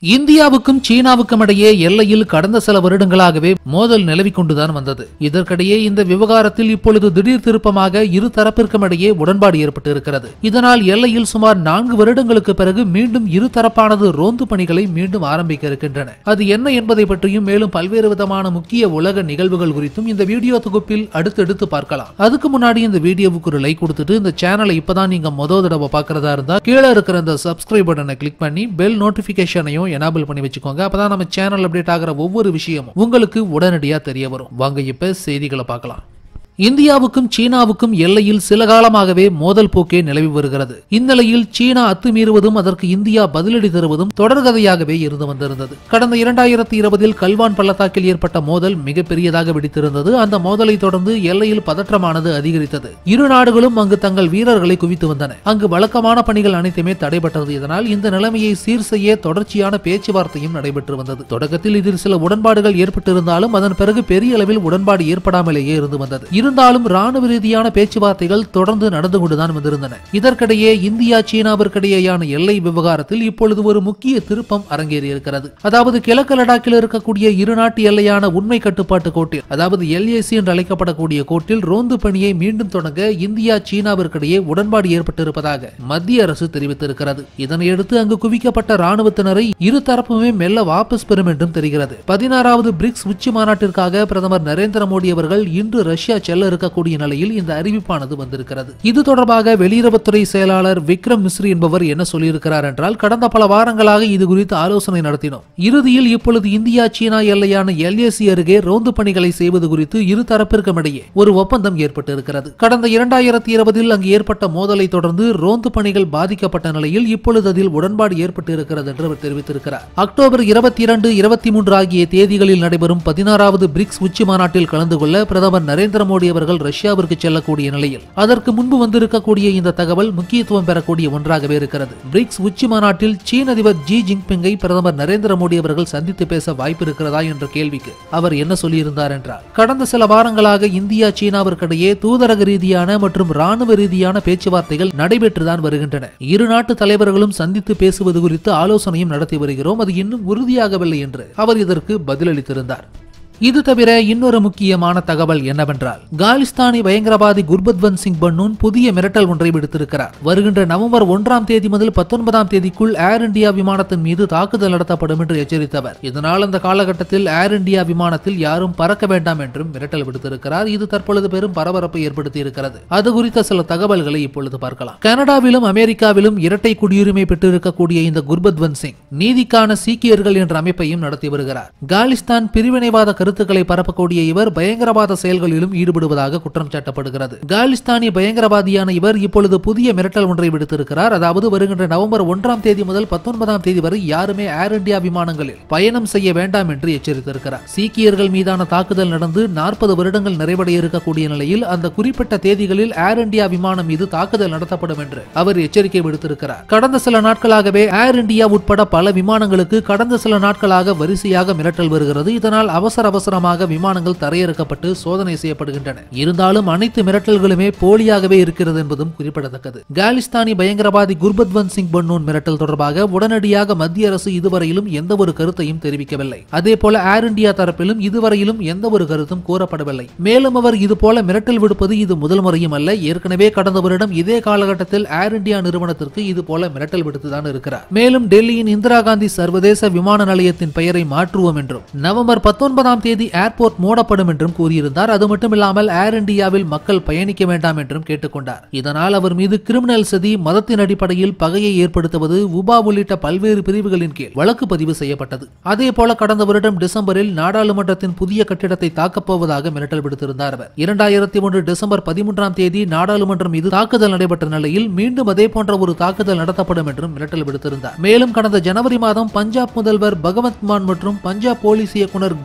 இந்தியாவுக்கும் சீனாவுக்கும் இடையே எல்லையில் கடந்த சில வருடங்களாகவே மோதல் நிலவிக் கொண்டுதான் வந்தது இதற்கிடையே இந்த விவகாரத்தில் இப்பொழுது திடீர் திருப்பமாக இரு தரப்பிற்கும் இடையே உடன்பாடு ஏற்பட்டு இருக்கிறது இதனால் எல்லையில் சுமார் நான்கு வருடங்களுக்கு பிறகு மீண்டும் இரு தரப்பானது ரோந்து பணிகளை மீண்டும் ஆரம்பிக்க இருக்கின்றன அது என்ன என்பதை பற்றியும் மேலும் பல்வேறு விதமான முக்கிய உலக நிகழ்வுகள் குறித்தும் இந்த வீடியோ தொகுப்பில் அடுத்தடுத்து பார்க்கலாம் அதுக்கு முன்னாடி இந்த வீடியோவுக்கு ஒரு லைக் கொடுத்துட்டு இந்த சேனலை இப்பதான் நீங்க மொதல் தடவை பார்க்கறதா இருந்தா கீழே இருக்கிற இந்த சப்ஸ்கிரைப் பட்டனை கிளிக் பண்ணி பெல் நோட்டிபிகேஷனையும் எனேபிள் பண்ணி வச்சுக்கோங்க அப்பதான் நம்ம சேனல் அப்டேட் ஆகிற ஒவ்வொரு விஷயமும் உங்களுக்கு உடனடியா தெரிய வரும் வாங்க இப்ப செய்திகளை பார்க்கலாம் இந்தியாவுக்கும் சீனாவுக்கும் எல்லையில் சில காலமாகவே மோதல் போக்கே நிலவி வருகிறது இந்நிலையில் சீனா அத்துமீறுவதும் அதற்கு இந்தியா பதிலடி தருவதும் தொடர்கதையாகவே இருந்து வந்திருந்தது கடந்த இரண்டாயிரத்தி இருபதில் கல்வான் பள்ளத்தாக்கில் ஏற்பட்ட மோதல் மிகப்பெரியதாக வெடித்திருந்தது அந்த மோதலை தொடர்ந்து எல்லையில் பதற்றமானது அதிகரித்தது இரு நாடுகளும் அங்கு தங்கள் வீரர்களை குவித்து வந்தன அங்கு வழக்கமான பணிகள் அனைத்துமே தடைபட்டது இதனால் இந்த நிலைமையை சீர் செய்ய தொடர்ச்சியான பேச்சுவார்த்தையும் நடைபெற்று வந்தது தொடக்கத்தில் இதில் சில உடன்பாடுகள் ஏற்பட்டிருந்தாலும் அதன் பிறகு பெரிய அளவில் உடன்பாடு ஏற்படாமலேயே இருந்து வந்தது இருந்தாலும் ராணுவ ரீதியான பேச்சுவார்த்தைகள் தொடர்ந்து நடந்து கொண்டுதான் வந்திருந்தன இதற்கிடையே இந்தியா சீனாவிற்கிடையேயான எல்லை விவகாரத்தில் இப்பொழுது ஒரு முக்கிய திருப்பம் அரங்கேறி இருக்கிறது அதாவது கிழக்கு லடாக்கில் இருக்கக்கூடிய இரு நாட்டு எல்லையான உண்மை கட்டுப்பாட்டு கோட்டில் அதாவது எல்ஏசி என்று அழைக்கப்படக்கூடிய கோட்டில் ரோந்து பணியை மீண்டும் தொடங்க இந்தியா சீனாவிற்கிடையே உடன்பாடு ஏற்பட்டிருப்பதாக மத்திய அரசு தெரிவித்திருக்கிறது இதனையடுத்து அங்கு குவிக்கப்பட்ட ராணுவத்தினரை இரு தரப்புமே மெல்ல வாபஸ் பெறும் என்றும் தெரிகிறது பதினாறாவது பிரிக்ஸ் உச்சி மாநாட்டிற்காக பிரதமர் நரேந்திர மோடி அவர்கள் இன்று ரஷ்யா செல்ல இருக்கக்கூடிய நிலையில் இந்த அறிவிப்பானது வந்திருக்கிறது இது தொடர்பாக வெளியுறவுத்துறை செயலாளர் விக்ரம் மிஸ்ரி என்பவர் என்ன சொல்லியிருக்கிறார் என்றால் கடந்த பல வாரங்களாக இது குறித்து ஆலோசனை நடத்தினோம் இறுதியில் இப்பொழுது இந்தியா சீனா எல்லையான எல்ஏசி அருகே ரோந்து பணிகளை செய்வது குறித்து இரு தரப்பிற்கும் இடையே ஒரு ஒப்பந்தம் ஏற்பட்டிருக்கிறது கடந்த இரண்டாயிரத்தி இருபதில் அங்கு ஏற்பட்ட மோதலை தொடர்ந்து ரோந்து பணிகள் பாதிக்கப்பட்ட நிலையில் இப்பொழுது அதில் உடன்பாடு ஏற்பட்டு இருக்கிறது என்று அவர் தெரிவித்திருக்கிறார் அக்டோபர் இருபத்தி இரண்டு இருபத்தி மூன்று ஆகிய தேதிகளில் நடைபெறும் பதினாறாவது பிரிக்ஸ் உச்சி மாநாட்டில் கலந்து கொள்ள பிரதமர் நரேந்திர மோடி அவர்கள் ரஷ்யாவிற்கு செல்லக்கூடிய நிலையில் அதற்கு முன்பு வந்திருக்கக்கூடிய இந்த தகவல் முக்கியத்துவம் பெறக்கூடிய ஒன்றாகவே இருக்கிறது பிரிக்ஸ் உச்சி மாநாட்டில் சீன அதிபர் ஜி ஜின்பிங்கை பிரதமர் நரேந்திர மோடி அவர்கள் சந்தித்து பேச வாய்ப்பு இருக்கிறதா என்ற கேள்விக்கு அவர் என்ன சொல்லியிருந்தார் என்றார் கடந்த சில வாரங்களாக இந்தியா சீனாவிற்கிடையே தூதரக ரீதியான மற்றும் ராணுவ ரீதியான பேச்சுவார்த்தைகள் நடைபெற்றுதான் வருகின்றன இரு நாட்டு தலைவர்களும் சந்தித்து பேசுவது குறித்து ஆலோசனையும் நடத்தி வருகிறோம் அது இன்னும் உறுதியாகவில்லை என்று அவர் இதற்கு பதிலளித்திருந்தார் இது தவிர இன்னொரு முக்கியமான தகவல் என்னவென்றால் காலிஸ்தானி பயங்கரவாதி குர்பத்வந்த் சிங் பன்னூன் புதிய மிரட்டல் ஒன்றை விடுத்திருக்கிறார் வருகின்ற நவம்பர் ஒன்றாம் தேதி முதல் பத்தொன்பதாம் தேதிக்குள் ஏர் இந்தியா விமானத்தின் மீது தாக்குதல் நடத்தப்படும் என்று எச்சரித்தவர் இதனால் அந்த காலகட்டத்தில் ஏர் இந்தியா விமானத்தில் யாரும் பறக்க வேண்டாம் என்றும் மிரட்டல் விடுத்திருக்கிறார் இது தற்பொழுது பெரும் பரபரப்பை ஏற்படுத்தி இருக்கிறது அது குறித்த சில தகவல்களை இப்பொழுது பார்க்கலாம் கனடாவிலும் அமெரிக்காவிலும் இரட்டை குடியுரிமை பெற்றிருக்கக்கூடிய இந்த குர்பத்வந்த் சிங் நீதிக்கான சீக்கியர்கள் என்ற அமைப்பையும் நடத்தி வருகிறார் காலிஸ்தான் பிரிவினைவாத கருத்துக்களை பரப்பக்கூடிய இவர் பயங்கரவாத செயல்களிலும் ஈடுபடுவதாக குற்றம் சாட்டப்படுகிறது காலிஸ்தானிய பயங்கரவாதியான இவர் இப்பொழுது புதிய மிரட்டல் ஒன்றை விடுத்திருக்கிறார் அதாவது வருகின்ற நவம்பர் ஒன்றாம் தேதி முதல் பத்தொன்பதாம் தேதி வரை யாருமே ஏர் இந்தியா விமானங்களில் பயணம் செய்ய வேண்டாம் என்று எச்சரித்திருக்கிறார் சீக்கியர்கள் மீதான தாக்குதல் நடந்து நாற்பது வருடங்கள் நிறைவடைய இருக்கக்கூடிய நிலையில் அந்த குறிப்பிட்ட தேதிகளில் ஏர் இந்தியா விமானம் மீது தாக்குதல் நடத்தப்படும் என்று அவர் எச்சரிக்கை விடுத்திருக்கிறார் கடந்த சில நாட்களாகவே ஏர் இந்தியா உட்பட பல விமானங்களுக்கு கடந்த சில நாட்களாக வரிசையாக மிரட்டல் வருகிறது இதனால் அவசர அவசரமாக விமானங்கள் தரையிறக்கப்பட்டு சோதனை செய்யப்படுகின்றன இருந்தாலும் அனைத்து மிரட்டல்களுமே போலியாகவே இருக்கிறது என்பதும் குறிப்பிடத்தக்கது காலிஸ்தானி பயங்கரவாதி குர்பத்வந்த் சிங் பன்னூன் மிரட்டல் தொடர்பாக உடனடியாக மத்திய அரசு இதுவரையிலும் எந்த ஒரு கருத்தையும் தெரிவிக்கவில்லை அதே போல ஏர் இந்தியா தரப்பிலும் இதுவரையிலும் எந்த ஒரு கருத்தும் கூறப்படவில்லை மேலும் அவர் இது போல மிரட்டல் விடுப்பது இது முதல் முறையும் அல்ல ஏற்கனவே கடந்த வருடம் இதே காலகட்டத்தில் ஏர் இந்தியா நிறுவனத்திற்கு இது போல மிரட்டல் விடுத்துதான் இருக்கிறார் மேலும் டெல்லியின் இந்திரா காந்தி சர்வதேச விமான நிலையத்தின் பெயரை மாற்றுவோம் என்றும் நவம்பர் பத்தொன்பதாம் தேதி ஏர்போர்ட் மூடப்படும் என்றும் கூறியிருந்தார் அது மட்டுமில்லாமல் ஏர் இந்தியாவில் மக்கள் பயணிக்க வேண்டாம் என்றும் கேட்டுக்கொண்டார் இதனால் அவர் மீது கிரிமினல் சதி மதத்தின் அடிப்படையில் பகையை ஏற்படுத்துவது உபா உள்ளிட்ட பல்வேறு பிரிவுகளின் கீழ் வழக்கு பதிவு செய்யப்பட்டது அதே போல கடந்த வருடம் டிசம்பரில் நாடாளுமன்றத்தின் புதிய கட்டிடத்தை தாக்கப் போவதாக மிரட்டல் விடுத்திருந்தார் அவர் இரண்டாயிரத்தி ஒன்று டிசம்பர் பதிமூன்றாம் தேதி நாடாளுமன்றம் மீது தாக்குதல் நடைபெற்ற நிலையில் மீண்டும் அதே போன்ற ஒரு தாக்குதல் நடத்தப்படும் என்றும் மிரட்டல் விடுத்திருந்தார் மேலும் கடந்த ஜனவரி மாதம் பஞ்சாப் முதல்வர் பகவந்த் மான் மற்றும் பஞ்சாப் போலீஸ் இயக்குனர் கௌரவ் யாதவ்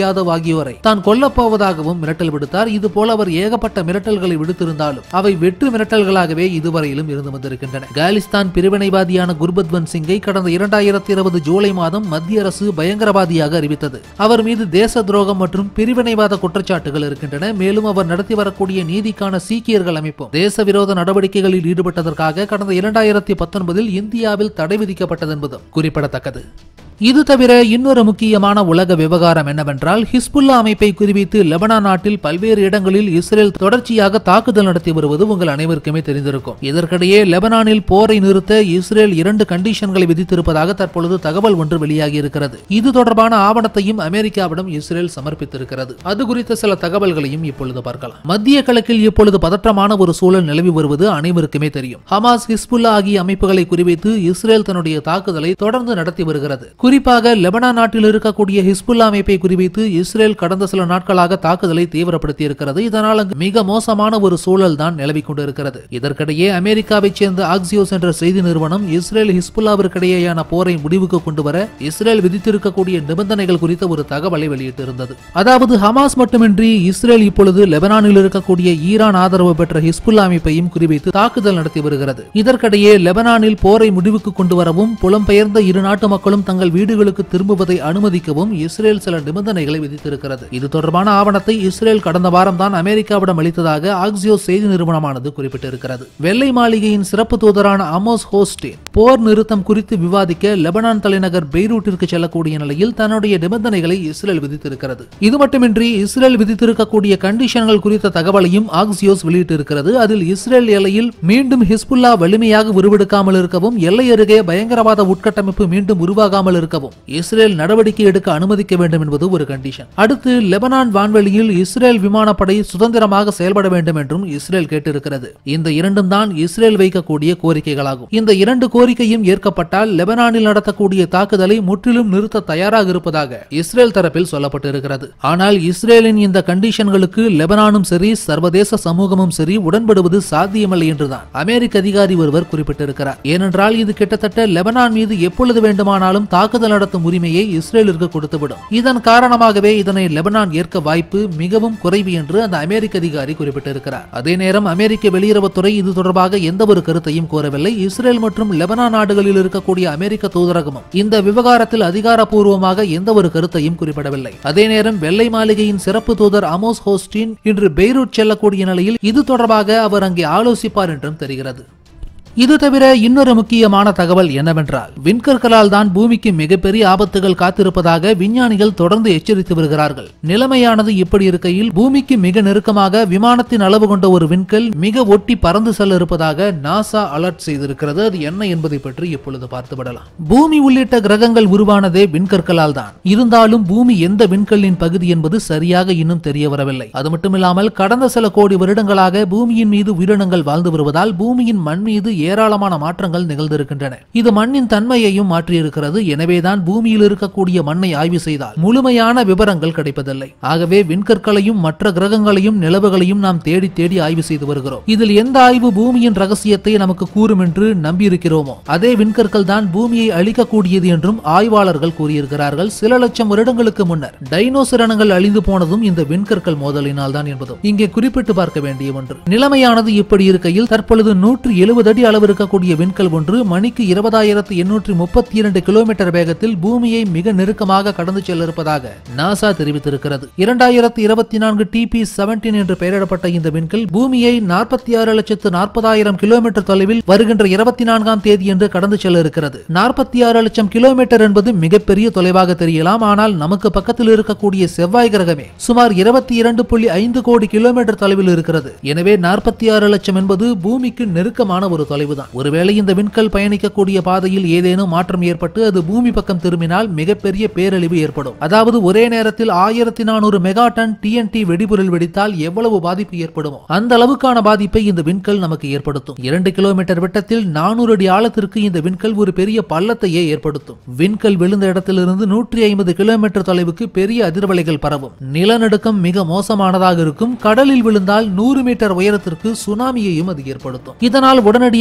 யாதவ் ஆகியோரை தான் கொல்லப் போவதாகவும் மிரட்டல் விடுத்தார் இது போல அவர் ஏகப்பட்ட மிரட்டல்களை விடுத்திருந்தாலும் அவை வெற்று மிரட்டல்களாகவே இதுவரையிலும் இருந்து வந்திருக்கின்றன காலிஸ்தான் பிரிவினைவாதியான குர்பத்வந்த் சிங்கை கடந்த இரண்டாயிரத்தி இருபது ஜூலை மாதம் மத்திய அரசு பயங்கரவாதியாக அறிவித்தது அவர் மீது தேச துரோகம் மற்றும் பிரிவினைவாத குற்றச்சாட்டுகள் இருக்கின்றன மேலும் அவர் நடத்தி வரக்கூடிய நீதிக்கான சீக்கியர்கள் அமைப்பும் தேச விரோத நடவடிக்கைகளில் ஈடுபட்டதற்காக கடந்த இரண்டாயிரத்தி பத்தொன்பதில் இந்தியாவில் தடை விதிக்கப்பட்டது என்பதும் குறிப்பிடத்தக்கது இது தவிர இன்னொரு முக்கியமான உலக விவகாரம் என்னவென்றால் ஹிஸ்புல்லா அமைப்பை குறிவித்து லெபனான் நாட்டில் பல்வேறு இடங்களில் இஸ்ரேல் தொடர்ச்சியாக தாக்குதல் நடத்தி வருவது உங்கள் அனைவருக்குமே தெரிந்திருக்கும் இதற்கிடையே லெபனானில் போரை நிறுத்த இஸ்ரேல் இரண்டு கண்டிஷன்களை விதித்திருப்பதாக தற்பொழுது தகவல் ஒன்று வெளியாகி இருக்கிறது இது தொடர்பான ஆவணத்தையும் அமெரிக்காவிடம் இஸ்ரேல் சமர்ப்பித்திருக்கிறது அது குறித்த சில தகவல்களையும் இப்பொழுது பார்க்கலாம் மத்திய கிழக்கில் இப்பொழுது பதற்றமான ஒரு சூழல் நிலவி வருவது அனைவருக்குமே தெரியும் ஹமாஸ் ஹிஸ்புல்லா ஆகிய அமைப்புகளை குறிவைத்து இஸ்ரேல் தன்னுடைய தாக்குதலை தொடர்ந்து நடத்தி வருகிறது குறிப்பாக லெபனான் நாட்டில் இருக்கக்கூடிய ஹிஸ்புல்லா அமைப்பை குறிவைத்து இஸ்ரேல் கடந்த சில நாட்களாக தாக்குதலை தீவிரப்படுத்தி இருக்கிறது இதனால் அங்கு மிக மோசமான ஒரு சூழல் தான் நிலவிக் கொண்டிருக்கிறது இதற்கிடையே அமெரிக்காவைச் சேர்ந்த ஆக்சியோஸ் என்ற செய்தி நிறுவனம் இஸ்ரேல் ஹிஸ்புல்லாவிற்கிடையேயான போரை முடிவுக்கு கொண்டு வர இஸ்ரேல் விதித்திருக்கக்கூடிய நிபந்தனைகள் குறித்த ஒரு தகவலை வெளியிட்டிருந்தது அதாவது ஹமாஸ் மட்டுமின்றி இஸ்ரேல் இப்பொழுது லெபனானில் இருக்கக்கூடிய ஈரான் ஆதரவு பெற்ற ஹிஸ்புல்லா அமைப்பையும் குறிவைத்து தாக்குதல் நடத்தி வருகிறது இதற்கிடையே லெபனானில் போரை முடிவுக்கு கொண்டு வரவும் புலம்பெயர்ந்த இரு நாட்டு மக்களும் தங்கள் வீடுகளுக்கு திரும்புவதை அனுமதிக்கவும் இஸ்ரேல் சில நிபந்தனைகளை விதித்திருக்கிறது இது தொடர்பான ஆவணத்தை இஸ்ரேல் கடந்த வாரம் தான் அமெரிக்காவிடம் அளித்ததாக ஆக்சியோ செய்தி நிறுவனமானது குறிப்பிட்டிருக்கிறது வெள்ளை மாளிகையின் சிறப்பு தூதரான அமோஸ் ஹோஸ்டேன் போர் நிறுத்தம் குறித்து விவாதிக்க லெபனான் தலைநகர் பெய்ரூட்டிற்கு செல்லக்கூடிய நிலையில் தன்னுடைய நிபந்தனைகளை இஸ்ரேல் விதித்திருக்கிறது இது மட்டுமின்றி இஸ்ரேல் விதித்திருக்கக்கூடிய கண்டிஷன்கள் குறித்த தகவலையும் ஆக்சியோஸ் வெளியிட்டிருக்கிறது அதில் இஸ்ரேல் எல்லையில் மீண்டும் ஹிஸ்புல்லா வலிமையாக உருவெடுக்காமல் இருக்கவும் எல்லை அருகே பயங்கரவாத உட்கட்டமைப்பு மீண்டும் உருவாகாமல் இருக்கவும் இஸ்ரேல் நடவடிக்கை எடுக்க அனுமதிக்க வேண்டும் என்பது ஒரு கண்டிஷன் அடுத்து லெபனான் வான்வெளியில் இஸ்ரேல் விமானப்படை சுதந்திரமாக செயல்பட வேண்டும் என்றும் இஸ்ரேல் கேட்டிருக்கிறது இந்த இரண்டும் தான் இஸ்ரேல் வைக்கக்கூடிய கோரிக்கைகளாகும் இந்த இரண்டு கோரிக்கையும் ஏற்கப்பட்டால் லெபனானில் நடத்தக்கூடிய தாக்குதலை முற்றிலும் நிறுத்த தயாராக இருப்பதாக இஸ்ரேல் தரப்பில் சொல்லப்பட்டிருக்கிறது ஆனால் இஸ்ரேலின் இந்த கண்டிஷன்களுக்கு லெபனானும் சரி சர்வதேச சமூகமும் சரி உடன்படுவது சாத்தியமில்லை என்றுதான் அமெரிக்க அதிகாரி ஒருவர் குறிப்பிட்டிருக்கிறார் ஏனென்றால் இது கிட்டத்தட்ட லெபனான் மீது எப்பொழுது வேண்டுமானாலும் தாக்குதல் நடத்தும் உரிமையை இஸ்ரேலிற்கு கொடுத்துவிடும் இதன் காரணமாகவே இதனை லெபனான் ஏற்க வாய்ப்பு மிகவும் குறைவு என்று அந்த அமெரிக்க அதிகாரி குறிப்பிட்டிருக்கிறார் அதே நேரம் அமெரிக்க வெளியுறவுத்துறை இது தொடர்பாக எந்த ஒரு கருத்தையும் கோரவில்லை இஸ்ரேல் மற்றும் லெபனான் நாடுகளில் இருக்கக்கூடிய அமெரிக்க தூதரகமும் இந்த விவகாரத்தில் அதிகாரப்பூர்வமாக எந்த ஒரு கருத்தையும் குறிப்பிடவில்லை அதே நேரம் வெள்ளை மாளிகையின் சிறப்பு தூதர் அமோஸ் ஹோஸ்டின் இன்று பெய்ரூட் செல்லக்கூடிய நிலையில் இது தொடர்பாக அவர் அங்கே ஆலோசிப்பார் என்றும் தெரிகிறது இது தவிர இன்னொரு முக்கியமான தகவல் என்னவென்றால் விண்கற்களால் தான் பூமிக்கு மிகப்பெரிய ஆபத்துகள் காத்திருப்பதாக விஞ்ஞானிகள் தொடர்ந்து எச்சரித்து வருகிறார்கள் நிலைமையானது இப்படி இருக்கையில் பூமிக்கு மிக நெருக்கமாக விமானத்தின் அளவு கொண்ட ஒரு விண்கல் மிக ஒட்டி பறந்து செல்ல இருப்பதாக நாசா அலர்ட் செய்திருக்கிறது அது என்ன என்பதை பற்றி இப்பொழுது பார்த்துவிடலாம் பூமி உள்ளிட்ட கிரகங்கள் உருவானதே விண்கற்களால் தான் இருந்தாலும் பூமி எந்த விண்கல்லின் பகுதி என்பது சரியாக இன்னும் தெரிய வரவில்லை அது மட்டுமில்லாமல் கடந்த சில கோடி வருடங்களாக பூமியின் மீது உயிரினங்கள் வாழ்ந்து வருவதால் பூமியின் மண் மீது ஏராளமான மாற்றங்கள் நிகழ்ந்திருக்கின்றன இது மண்ணின் தன்மையையும் மாற்றியிருக்கிறது எனவேதான் பூமியில் இருக்கக்கூடிய மண்ணை ஆய்வு செய்தால் முழுமையான விவரங்கள் கிடைப்பதில்லை ஆகவே விண்கற்களையும் மற்ற கிரகங்களையும் நிலவுகளையும் நாம் தேடி தேடி ஆய்வு செய்து வருகிறோம் இதில் எந்த ஆய்வு பூமியின் ரகசியத்தை நமக்கு கூறும் என்று நம்பியிருக்கிறோமோ அதே விண்கற்கள் தான் பூமியை அழிக்கக்கூடியது என்றும் ஆய்வாளர்கள் கூறியிருக்கிறார்கள் சில லட்சம் வருடங்களுக்கு முன்னர் டைனோசர் இனங்கள் அழிந்து போனதும் இந்த விண்கற்கள் மோதலினால் தான் என்பதும் இங்கே குறிப்பிட்டு பார்க்க வேண்டிய ஒன்று நிலைமையானது இப்படி இருக்கையில் தற்பொழுது நூற்று எழுபது அடி அளவு இருக்கக்கூடிய விண்கல் ஒன்று மணிக்கு இருபதாயிரத்து எண்ணூற்றி முப்பத்தி இரண்டு கிலோமீட்டர் வேகத்தில் பூமியை மிக நெருக்கமாக கடந்து செல்ல இருப்பதாக நாசா தெரிவித்திருக்கிறது இரண்டாயிரத்து இருபத்தி நான்கு டிபி செவன்டீன் என்று பெயரிடப்பட்ட இந்த விண்கல் பூமியை நாற்பத்தி ஆறு லட்சத்து நாற்பதாயிரம் கிலோமீட்டர் தொலைவில் வருகின்ற இருபத்தி நான்காம் தேதி என்று கடந்து செல்ல இருக்கிறது நாற்பத்தி ஆறு லட்சம் கிலோமீட்டர் என்பது மிகப்பெரிய தொலைவாக தெரியலாம் ஆனால் நமக்கு பக்கத்தில் இருக்கக்கூடிய செவ்வாய் கிரகமே சுமார் இருபத்தி இரண்டு புள்ளி ஐந்து கோடி கிலோமீட்டர் தொலைவில் இருக்கிறது எனவே நாற்பத்தி ஆறு லட்சம் என்பது பூமிக்கு நெருக்கமான ஒரு தொலைவு தான் ஒருவேளை இந்த விண்கல் பயணிக்கக்கூடிய பாதையில் ஏதேனும் மாற்றம் ஏற்பட்டு அது பூமி பக்கம் திரும்பினால் மிகப்பெரிய பேரழிவு ஏற்படும் அதாவது ஒரே நேரத்தில் ஆயிரத்தி நானூறு மெகா டன் டிஎன்டி வெடிபொருள் வெடித்தால் எவ்வளவு பாதிப்பு ஏற்படுமோ அந்த அளவுக்கான பாதிப்பை இந்த விண்கல் நமக்கு ஏற்படுத்தும் இரண்டு கிலோமீட்டர் விட்டத்தில் நானூறு அடி ஆழத்திற்கு இந்த விண்கல் ஒரு பெரிய பள்ளத்தையே ஏற்படுத்தும் விண்கல் விழுந்த இடத்திலிருந்து நூற்றி ஐம்பது கிலோமீட்டர் தொலைவுக்கு பெரிய அதிர்வலைகள் பரவும் நிலநடுக்கம் மிக மோசமானதாக இருக்கும் கடலில் விழுந்தால் நூறு மீட்டர் உயரத்திற்கு சுனாமியையும் அது ஏற்படுத்தும் இதனால் உடனடியாக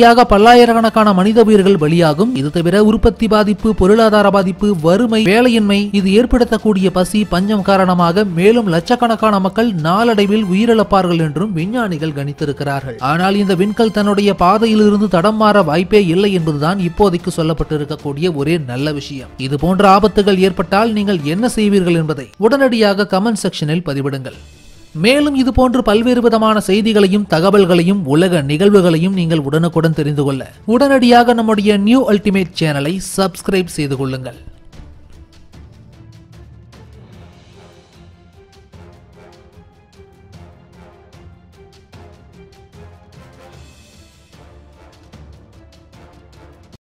இதற்கிடையாக பல்லாயிரக்கணக்கான மனித உயிர்கள் பலியாகும் இது தவிர உற்பத்தி பாதிப்பு பொருளாதார பாதிப்பு வறுமை வேலையின்மை இது ஏற்படுத்தக்கூடிய பசி பஞ்சம் காரணமாக மேலும் லட்சக்கணக்கான மக்கள் நாளடைவில் உயிரிழப்பார்கள் என்றும் விஞ்ஞானிகள் கணித்திருக்கிறார்கள் ஆனால் இந்த விண்கல் தன்னுடைய பாதையிலிருந்து தடம் மாற வாய்ப்பே இல்லை என்பதுதான் இப்போதைக்கு சொல்லப்பட்டிருக்கக்கூடிய ஒரே நல்ல விஷயம் இது போன்ற ஆபத்துகள் ஏற்பட்டால் நீங்கள் என்ன செய்வீர்கள் என்பதை உடனடியாக கமெண்ட் செக்ஷனில் பதிவிடுங்கள் மேலும் இது போன்று பல்வேறு விதமான செய்திகளையும் தகவல்களையும் உலக நிகழ்வுகளையும் நீங்கள் உடனுக்குடன் தெரிந்து கொள்ள உடனடியாக நம்முடைய நியூ அல்டிமேட் சேனலை சப்ஸ்கிரைப் செய்து கொள்ளுங்கள்